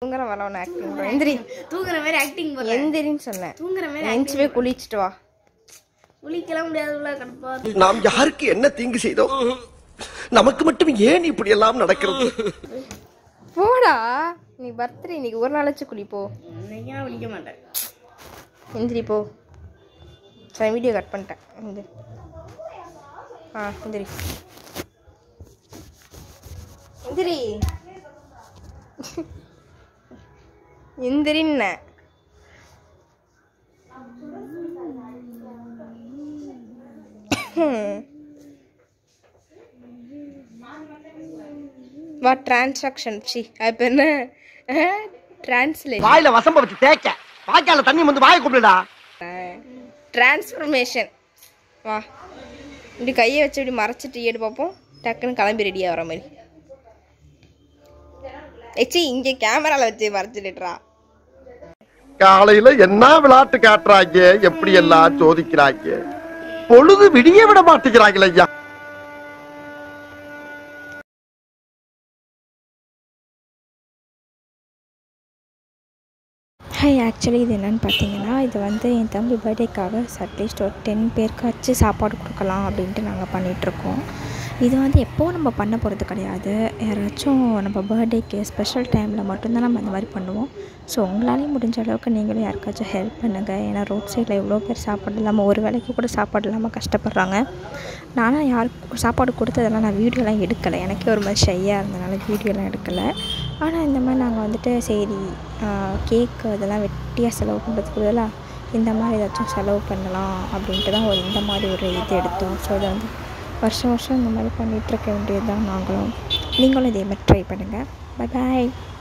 தூங்குற வர ஒன்று ஆக்டிங் பண்ண எந்திரி தூங்குற மாதிரி ஆக்டிங் போடுறேன் எந்திரின்னு சொன்னேன் தூங்குற மாதிரி எந்திரிச்சு போய் குளிச்சுட்டு வா குளிக்கலாம் முடியாதுல கடுப்பா நாம் யாருக்கு என்ன தீங்கு செய்தோம் நமக்கு மட்டும் ஏன் இப்படி எல்லாம் நடக்கிறது போடா நீ பர்த்டே இன்னைக்கு ஒரு நாளாச்சும் குளி போ இன்னைக்கு நான் குளிக்க மாட்டேன் எந்திரி போ சரி வீடியோ கட் பண்ணிட்டேன் எந்திரி ஆ எந்திரி எந்திரி எந்திரின்ன வா டிரான்சாக்ஷன் சி அப்போ என்ன டிரான்ஸ்லேஷன் வாயில வசம்ப வச்சு தேய்க்க வாய்க்கால தண்ணி வந்து வாயை கூப்பிடுடா டிரான்ஸ்ஃபர்மேஷன் வா இப்படி கையை வச்சு இப்படி மறைச்சிட்டு ஏடு பார்ப்போம் டக்குன்னு கிளம்பி ரெடியாக வர மாதிரி எச்சி இங்கே கேமராவில் வச்சு மறைச்சிட்டுறா காலையில என்ன விளையாட்டு காட்டுறாங்க எப்படி எல்லாம் சோதிக்கிறாங்க பொழுது விடிய விட மாட்டேங்கிறாங்களே ஐயா ஹாய் ஆக்சுவலி இது என்னென்னு பார்த்தீங்கன்னா இது வந்து என் தம்பி பர்த்டேக்காக அட்லீஸ்ட் ஒரு டென் பேருக்காச்சும் சாப்பாடு கொடுக்கலாம் அப்படின்ட்டு நாங்கள் பண்ணிகிட்ருக்கோம் இது வந்து எப்போவும் நம்ம பண்ண போகிறது கிடையாது யாராச்சும் நம்ம பர்த்டேக்கு ஸ்பெஷல் டைமில் மட்டும்தான் நம்ம இந்த மாதிரி பண்ணுவோம் ஸோ உங்களாலேயும் முடிஞ்ச அளவுக்கு நீங்களும் யாருக்காச்சும் ஹெல்ப் பண்ணுங்கள் ஏன்னா ரோட் சைடில் எவ்வளோ பேர் சாப்பாடு இல்லாமல் ஒரு வேளைக்கு கூட சாப்பாடு இல்லாமல் கஷ்டப்படுறாங்க நானும் யாருக்கு சாப்பாடு கொடுத்ததெல்லாம் நான் வீடியோலாம் எடுக்கலை எனக்கே ஒரு மாதிரி ஷையாக இருந்தனால வீடியோலாம் எடுக்கலை ஆனால் இந்த மாதிரி நாங்கள் வந்துட்டு சரி கேக்கு அதெல்லாம் வெட்டியாக செலவு பண்ணுறதுக்கு பதிலாக இந்த மாதிரி ஏதாச்சும் செலவு பண்ணலாம் அப்படின்ட்டு தான் ஒரு இந்த மாதிரி ஒரு இது எடுத்தோம் ஸோ இதை வந்து வருஷம் வருஷம் இந்த மாதிரி பண்ணிகிட்ருக்க வேண்டியது தான் நாங்களும் நீங்களும் இதே மாதிரி ட்ரை பண்ணுங்கள் பை பாய்